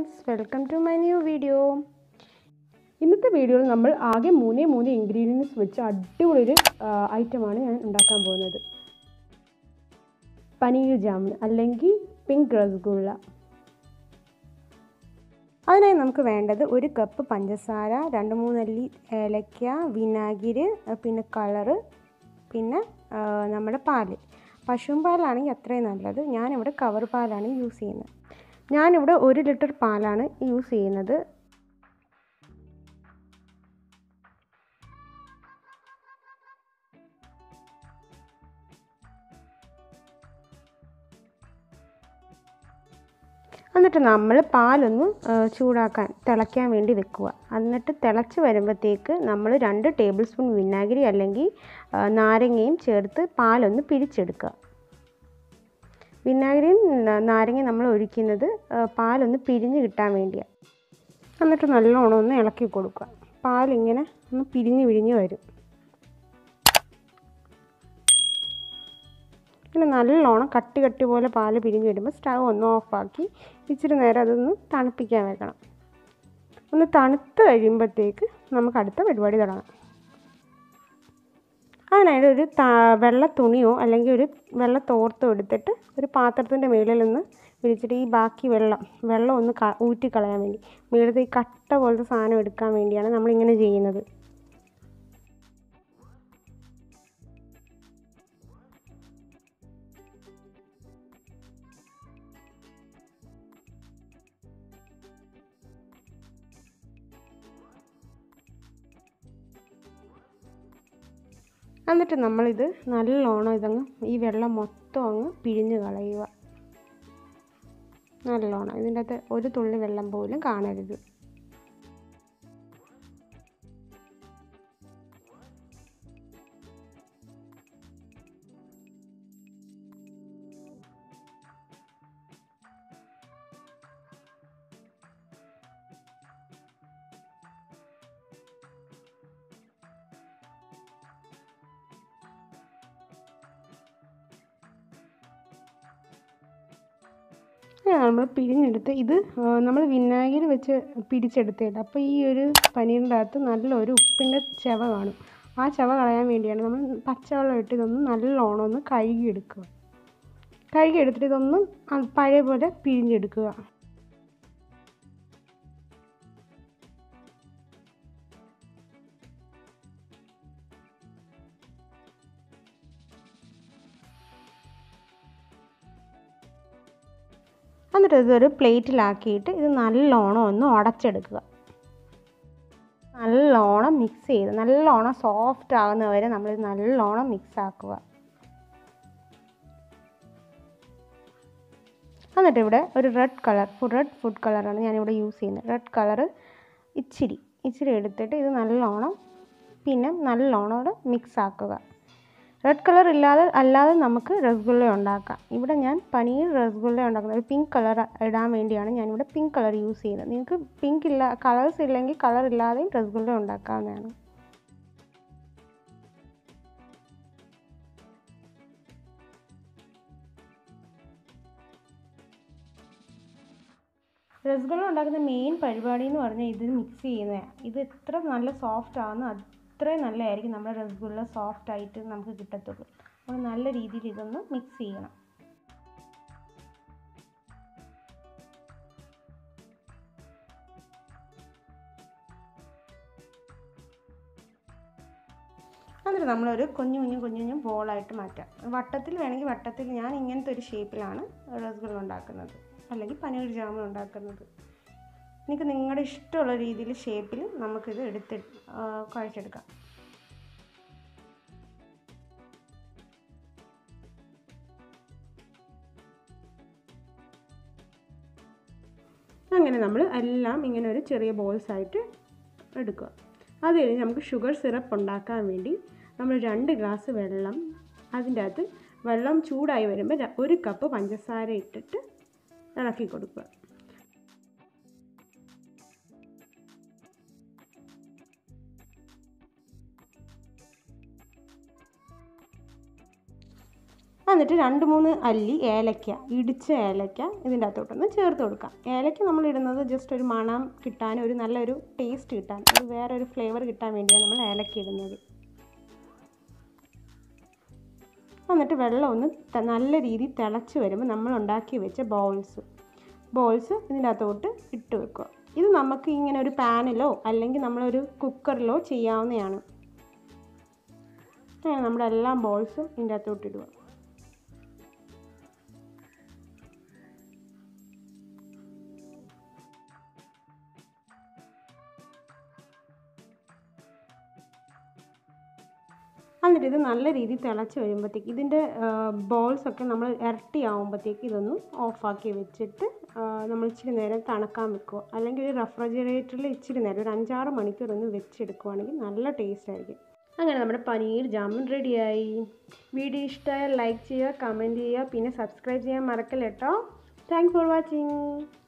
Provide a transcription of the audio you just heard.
friends welcome to my new video ഇന്നത്തെ വീഡിയോയിൽ നമ്മൾ ആകെ മൂന്നേ മൂന്ന് ഇൻഗ്രീഡിയൻസ് വെച്ച് അടിപൊളി ഒരു ഐറ്റമാണ് ഞാൻ ഉണ്ടാക്കാൻ പോകുന്നത് പനീർ ജാമുൻ അല്ലെങ്കിൽ പിങ്ക് റസഗുള്ള അതിനായി നമുക്ക് വേണ്ടത് ഒരു കപ്പ് പഞ്ചസാര രണ്ട് മൂന്നല്ലി ഏലക്ക വിനാഗിരി പിന്നെ കളറ് പിന്നെ നമ്മുടെ പാല് പശുവും പാലാണെങ്കിൽ അത്രയും നല്ലത് ഞാനിവിടെ കവർ പാലാണ് യൂസ് ചെയ്യുന്നത് ഞാനിവിടെ ഒരു ലിറ്റർ പാലാണ് യൂസ് ചെയ്യുന്നത് എന്നിട്ട് നമ്മൾ പാലൊന്ന് ചൂടാക്കാൻ തിളയ്ക്കാൻ വേണ്ടി വെക്കുക എന്നിട്ട് തിളച്ച് വരുമ്പോഴത്തേക്ക് നമ്മൾ രണ്ട് ടേബിൾ സ്പൂൺ വിനാഗിരി അല്ലെങ്കിൽ നാരങ്ങയും ചേർത്ത് പാലൊന്ന് പിരിച്ചെടുക്കുക വിനാഗിരിയും നാരങ്ങയും നമ്മൾ ഒഴിക്കുന്നത് പാലൊന്ന് പിരിഞ്ഞ് കിട്ടാൻ വേണ്ടിയാണ് എന്നിട്ട് നല്ലോണം ഒന്ന് ഇളക്കി കൊടുക്കുക പാലിങ്ങനെ ഒന്ന് പിരിഞ്ഞ് പിരിഞ്ഞ് വരും ഇങ്ങനെ നല്ലോണം കട്ടി കട്ടി പോലെ പാല് പിരിഞ്ഞ് വരുമ്പോൾ സ്റ്റവ് ഒന്ന് ഓഫാക്കി ഇച്ചിരി നേരം അതൊന്ന് തണുപ്പിക്കാൻ വെക്കണം ഒന്ന് തണുത്ത് കഴിയുമ്പോഴത്തേക്ക് നമുക്ക് അടുത്ത പരിപാടി തുടങ്ങാം അതിനായിട്ട് ഒരു വെള്ള തുണിയോ അല്ലെങ്കിൽ ഒരു വെള്ള തോർത്തോ എടുത്തിട്ട് ഒരു പാത്രത്തിൻ്റെ മുകളിൽ നിന്ന് വിരിച്ചിട്ട് ഈ ബാക്കി വെള്ളം വെള്ളം ഒന്ന് ഊറ്റിക്കളയാൻ വേണ്ടി മുകളിലത്തെ ഈ കട്ട പോലത്തെ സാധനം എടുക്കാൻ വേണ്ടിയാണ് നമ്മളിങ്ങനെ ചെയ്യുന്നത് എന്നിട്ട് നമ്മളിത് നല്ലോണം ഇതങ്ങ് ഈ വെള്ളം മൊത്തം അങ്ങ് പിഴിഞ്ഞ് കളയുക നല്ലോണം ഇതിൻ്റെ അകത്ത് ഒരു തുള്ളി വെള്ളം പോലും കാണരുത് നമ്മൾ പിഴിഞ്ഞെടുത്ത് ഇത് നമ്മൾ വിനാഗിരി വെച്ച് പിടിച്ചെടുത്തില്ല അപ്പോൾ ഈ ഒരു പനീറിൻ്റെ അകത്ത് നല്ലൊരു ഉപ്പിൻ്റെ ചെവ കാണും ആ ചെവ കളയാൻ വേണ്ടിയാണ് നമ്മൾ പച്ചവെള്ളം ഇട്ട് ഇതൊന്ന് നല്ലോണം ഒന്ന് കഴുകിയെടുക്കുക കഴുകിയെടുത്തിട്ട് ഇതൊന്ന് പഴയ പോലെ പിഴിഞ്ഞെടുക്കുക എന്നിട്ട് ഇതൊരു പ്ലേറ്റിലാക്കിയിട്ട് ഇത് നല്ലോണം ഒന്ന് ഉടച്ചെടുക്കുക നല്ലോണം മിക്സ് ചെയ്ത് നല്ലോണം സോഫ്റ്റ് ആകുന്ന വരെ നമ്മൾ നല്ലോണം മിക്സ് ആക്കുക എന്നിട്ട് ഇവിടെ ഒരു റെഡ് കളർ റെഡ് ഫുഡ് കളറാണ് ഞാനിവിടെ യൂസ് ചെയ്യുന്നത് റെഡ് കളറ് ഇച്ചിരി ഇച്ചിരി എടുത്തിട്ട് ഇത് നല്ലോണം പിന്നെ നല്ലോണം ഇവിടെ മിക്സ് ആക്കുക റെഡ് കളർ ഇല്ലാതെ അല്ലാതെ നമുക്ക് രസഗുള്ള ഉണ്ടാക്കാം ഇവിടെ ഞാൻ പനീർ രസഗുള്ള ഉണ്ടാക്കുന്നത് ഒരു പിങ്ക് കളർ ഇടാൻ വേണ്ടിയാണ് ഞാനിവിടെ പിങ്ക് കളർ യൂസ് ചെയ്യുന്നത് നിങ്ങൾക്ക് പിങ്ക് ഇല്ല കളേഴ്സ് ഇല്ലെങ്കിൽ കളർ ഇല്ലാതെയും രസഗുള്ള ഉണ്ടാക്കാവുന്നതാണ് രസഗുള്ള ഉണ്ടാക്കുന്ന മെയിൻ പരിപാടി എന്ന് പറഞ്ഞാൽ ഇത് മിക്സ് ചെയ്യുന്നതാണ് ഇത് എത്ര നല്ല സോഫ്റ്റ് ആകുന്നു അത്രയും നല്ലതായിരിക്കും നമ്മുടെ രസഗുള്ള സോഫ്റ്റ് ആയിട്ട് നമുക്ക് കിട്ടത്തുള്ളൂ അപ്പോൾ നല്ല രീതിയിൽ ഇതൊന്ന് മിക്സ് ചെയ്യണം എന്നിട്ട് നമ്മളൊരു കുഞ്ഞു കുഞ്ഞു കുഞ്ഞു കുഞ്ഞു ബോളായിട്ട് മാറ്റാം വട്ടത്തിൽ വേണമെങ്കിൽ വട്ടത്തിൽ ഞാൻ ഇങ്ങനത്തെ ഒരു ഷേപ്പിലാണ് രസഗുള്ള ഉണ്ടാക്കുന്നത് അല്ലെങ്കിൽ പനീർ ജാമുൻ ഉണ്ടാക്കുന്നത് നിങ്ങൾക്ക് നിങ്ങളുടെ ഇഷ്ടമുള്ള രീതിയിൽ ഷേപ്പിൽ നമുക്കിത് എടുത്ത് കുഴച്ചെടുക്കാം അങ്ങനെ നമ്മൾ എല്ലാം ഇങ്ങനെ ഒരു ചെറിയ ബോൾസ് ആയിട്ട് എടുക്കുക അത് കഴിഞ്ഞ് നമുക്ക് ഷുഗർ സിറപ്പ് ഉണ്ടാക്കാൻ വേണ്ടി നമ്മൾ രണ്ട് ഗ്ലാസ് വെള്ളം അതിൻ്റെ അകത്ത് വെള്ളം ചൂടായി വരുമ്പോൾ ഒരു കപ്പ് പഞ്ചസാര ഇട്ടിട്ട് ഇളക്കി കൊടുക്കുക എന്നിട്ട് രണ്ട് മൂന്ന് അല്ലി ഏലക്ക ഇടിച്ച ഏലക്ക ഇതിൻ്റെ അകത്തോട്ടൊന്ന് ചേർത്ത് കൊടുക്കാം ഏലക്ക നമ്മൾ ഇടുന്നത് ജസ്റ്റ് ഒരു മണം കിട്ടാൻ ഒരു നല്ലൊരു ടേസ്റ്റ് കിട്ടാൻ ഒരു വേറെ ഒരു ഫ്ലേവർ കിട്ടാൻ വേണ്ടിയാണ് നമ്മൾ ഏലക്ക ഇടുന്നത് എന്നിട്ട് വെള്ളം ഒന്ന് ത- നല്ല രീതിയിൽ തിളച്ച് വരുമ്പോൾ നമ്മൾ ഉണ്ടാക്കി വെച്ച ബോൾസ് ബോൾസ് ഇതിൻ്റെ അകത്തോട്ട് ഇട്ട് വെക്കുക ഇത് നമുക്ക് ഇങ്ങനെ ഒരു പാനിലോ അല്ലെങ്കിൽ നമ്മളൊരു കുക്കറിലോ ചെയ്യാവുന്നതാണ് അങ്ങനെ നമ്മുടെ എല്ലാ ബോൾസും ഇതിൻ്റെ അകത്തോട്ട് ഇടുക എന്നിട്ട് ഇത് നല്ല രീതിയിൽ തിളച്ച് വരുമ്പോഴത്തേക്ക് ഇതിൻ്റെ ബോൾസ് ഒക്കെ നമ്മൾ ഇരട്ടി ആകുമ്പോഴത്തേക്ക് ഇതൊന്ന് ഓഫാക്കി വെച്ചിട്ട് ആ, നമ്മൾ ഇച്ചിരി നേരം തണുക്കാൻ വെക്കുക അല്ലെങ്കിൽ ഒരു റെഫ്രിജറേറ്ററിൽ ഇച്ചിരി നേരം ഒരു അഞ്ചാറ് മണിക്കൂർ ഒന്ന് വെച്ചെടുക്കുവാണെങ്കിൽ നല്ല ടേസ്റ്റ് ആയിരിക്കും അങ്ങനെ നമ്മുടെ പനീർ ജാമുൻ റെഡിയായി വീഡിയോ ഇഷ്ടമായാൽ ലൈക്ക് ചെയ്യുക കമൻറ്റ് ചെയ്യുക പിന്നെ സബ്സ്ക്രൈബ് ചെയ്യാൻ മറക്കല്ല കേട്ടോ താങ്ക്സ് ഫോർ വാച്ചിങ്